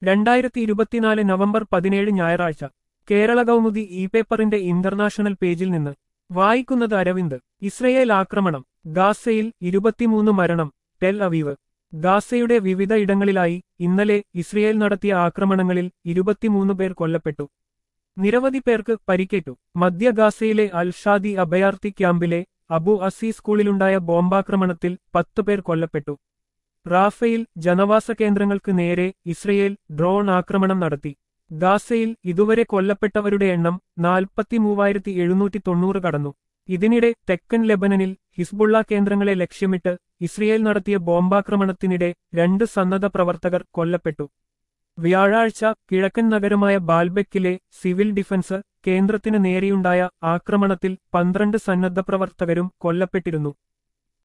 രണ്ടായിരത്തി ഇരുപത്തിനാല് നവംബർ പതിനേഴ് ഞായറാഴ്ച കേരള കൗമുദി ഇ പേപ്പറിന്റെ ഇന്റർനാഷണൽ പേജിൽ നിന്ന് വായിക്കുന്നത് അരവിന്ദ് ഇസ്രയേൽ ആക്രമണം ഗാസയിൽ ഇരുപത്തിമൂന്ന് മരണം ടെൽ അവീവ് ഗാസയുടെ വിവിധ ഇടങ്ങളിലായി ഇന്നലെ ഇസ്രയേൽ നടത്തിയ ആക്രമണങ്ങളിൽ ഇരുപത്തിമൂന്ന് പേർ കൊല്ലപ്പെട്ടു നിരവധി പേർക്ക് പരിക്കേറ്റു മധ്യ ഗാസയിലെ അൽഷാദി അഭയാർത്ഥി ക്യാമ്പിലെ അബു അസി സ്കൂളിലുണ്ടായ ബോംബാക്രമണത്തിൽ പത്ത് പേർ കൊല്ലപ്പെട്ടു റാഫയിൽ ജനവാസ കേന്ദ്രങ്ങൾക്ക് നേരെ ഇസ്രയേൽ ഡ്രോൺ ആക്രമണം നടത്തി ഗാസയിൽ ഇതുവരെ കൊല്ലപ്പെട്ടവരുടെ എണ്ണം നാൽപ്പത്തിമൂവായിരത്തി എഴുന്നൂറ്റി തൊണ്ണൂറ് കടന്നു ഇതിനിടെ തെക്കൻ ലെബനനിൽ ഹിസ്ബുള്ള കേന്ദ്രങ്ങളെ ലക്ഷ്യമിട്ട് ഇസ്രയേൽ നടത്തിയ ബോംബാക്രമണത്തിനിടെ രണ്ട് സന്നദ്ധ പ്രവർത്തകർ കൊല്ലപ്പെട്ടു വ്യാഴാഴ്ച കിഴക്കൻ നഗരമായ ബാൽബെക്കിലെ സിവിൽ ഡിഫൻസ് കേന്ദ്രത്തിന് നേരെയുണ്ടായ ആക്രമണത്തിൽ പന്ത്രണ്ട് സന്നദ്ധ പ്രവർത്തകരും കൊല്ലപ്പെട്ടിരുന്നു